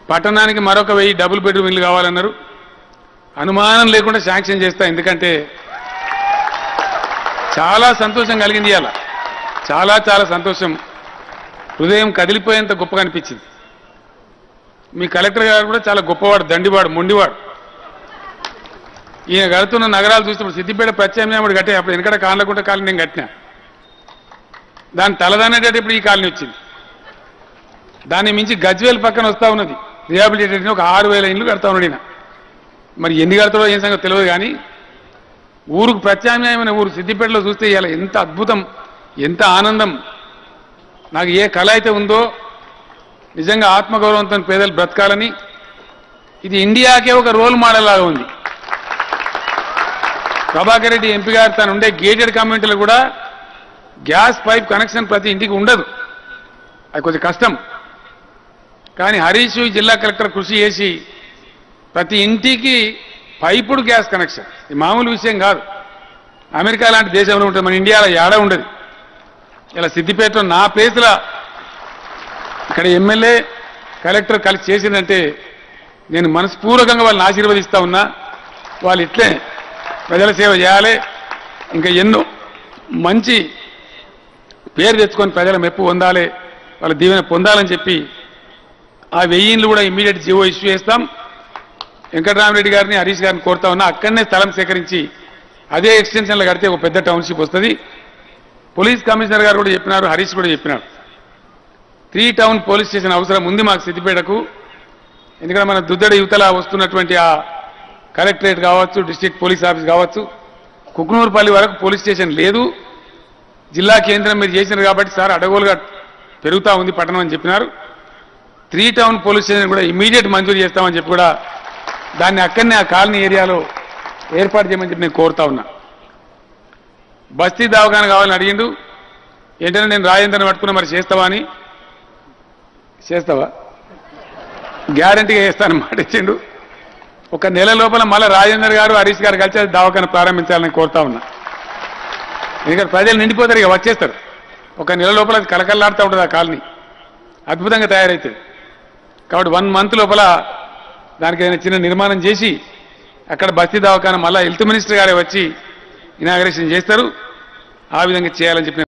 పట్టణానికి మరొక వెయ్యి డబుల్ బెడ్రూమ్ ఇల్లు కావాలన్నారు అనుమానం లేకుండా శాంక్షన్ చేస్తా ఎందుకంటే చాలా సంతోషం కలిగింది ఇవాళ చాలా చాలా సంతోషం హృదయం కదిలిపోయేంత గొప్పగా అనిపించింది మీ కలెక్టర్ గారు కూడా చాలా గొప్పవాడు దండివాడు మొండివాడు ఈయన కడుతున్న నగరాలు చూసినప్పుడు సిద్దిపేట ప్రత్యామ్నాయుడు కట్టే అప్పుడు వెనకడ కానలకుంట కాలనీ నేను కట్టినా దాని తలదనేటప్పుడు ఈ కాలనీ వచ్చింది దాన్ని మించి గజ్వేల్ పక్కన వస్తా ఉన్నది రిహాబిలిటేషన్ ఒక ఆరు వేల ఇండ్లు కడతా ఉన్నాడు ఈయన మరి ఎన్ని కడతాడో ఏం సంగతి తెలియదు కానీ ఊరుకు ప్రత్యామ్నాయమైన ఊరు సిద్దిపేటలో చూస్తే ఇవాళ ఎంత అద్భుతం ఎంత ఆనందం నాకు ఏ కళ అయితే ఉందో నిజంగా ఆత్మగౌరవంతో పేదలు బ్రతకాలని ఇది ఇండియాకే ఒక రోల్ మోడల్ లాగా ఉంది ప్రభాకర్ రెడ్డి ఎంపీ గారు తను ఉండే గేటెడ్ కమ్యూనిటీలో కూడా గ్యాస్ పైప్ కనెక్షన్ ప్రతి ఇంటికి ఉండదు అది కొంచెం కష్టం కానీ హరీష్ ఈ జిల్లా కలెక్టర్ కృషి చేసి ప్రతి ఇంటికి పైపుడు గ్యాస్ కనెక్షన్ ఇది మామూలు విషయం కాదు అమెరికా లాంటి దేశంలో ఉంటుంది మన ఇండియాలో ఏడ ఉండదు ఇలా సిద్దిపేటలో నా ప్లేస్లో ఇక్కడ ఎమ్మెల్యే కలెక్టర్ కలిసి చేసిందంటే నేను మనస్పూర్వకంగా వాళ్ళని ఆశీర్వదిస్తా ఉన్నా వాళ్ళు ఇట్లే ప్రజల సేవ చేయాలి ఇంకా ఎన్నో మంచి పేరు తెచ్చుకొని ప్రజల మెప్పు పొందాలి వాళ్ళ దీవెన పొందాలని చెప్పి ఆ వెయ్యిన్లు కూడా ఇమ్మీడియట్ జీవో ఇష్యూ చేస్తాం వెంకటరామరెడ్డి గారిని హరీష్ గారిని కోరుతా ఉన్నా అక్కడనే స్థలం సేకరించి అదే ఎక్స్టెన్షన్లో కడితే ఒక పెద్ద టౌన్షిప్ వస్తుంది పోలీస్ కమిషనర్ గారు కూడా చెప్పినారు హరీష్ కూడా చెప్పినారు త్రీ టౌన్ పోలీస్ స్టేషన్ అవసరం ఉంది మాకు సిద్దిపేటకు ఎందుకంటే మన దుద్దడి యువతల వస్తున్నటువంటి ఆ కలెక్టరేట్ కావచ్చు డిస్ట్రిక్ట్ పోలీస్ ఆఫీస్ కావచ్చు కుక్నూరుపల్లి వరకు పోలీస్ స్టేషన్ లేదు జిల్లా కేంద్రం మీరు చేసినారు కాబట్టి సార్ అడగోలుగా పెరుగుతా ఉంది పట్టణం అని చెప్పినారు త్రీ టౌన్ పోలీస్ స్టేషన్ కూడా ఇమీడియట్ మంజూరు చేస్తామని చెప్పి కూడా దాన్ని అక్కడనే ఆ కాలనీ ఏరియాలో ఏర్పాటు చేయమని చెప్పి నేను కోరుతా ఉన్నా బస్తీ దవాఖాన కావాలని అడిగిండు ఏంటంటే నేను రాజేంద్రని పట్టుకున్నా మరి చేస్తావా అని చేస్తావా గ్యారంటీగా చేస్తాను మాట ఇచ్చిండు ఒక నెల లోపల మళ్ళీ రాజేందర్ గారు హరీష్ గారు కలిసి అది దవాఖాన ప్రారంభించాలని కోరుతా ఉన్నా ఎందుకంటే ప్రజలు నిండిపోతారు ఇక వచ్చేస్తారు ఒక నెల లోపల అది కలకల్లాడుతూ ఉంటుంది ఆ కాలనీ అద్భుతంగా తయారవుతుంది కాబట్టి వన్ మంత్ లోపల దానికి ఏదైనా చిన్న నిర్మాణం చేసి అక్కడ బస్తీ దవాఖాన మళ్ళీ హెల్త్ మినిస్టర్ గారే వచ్చి ఇనాగరేషన్ చేస్తారు ఆ విధంగా చేయాలని చెప్పి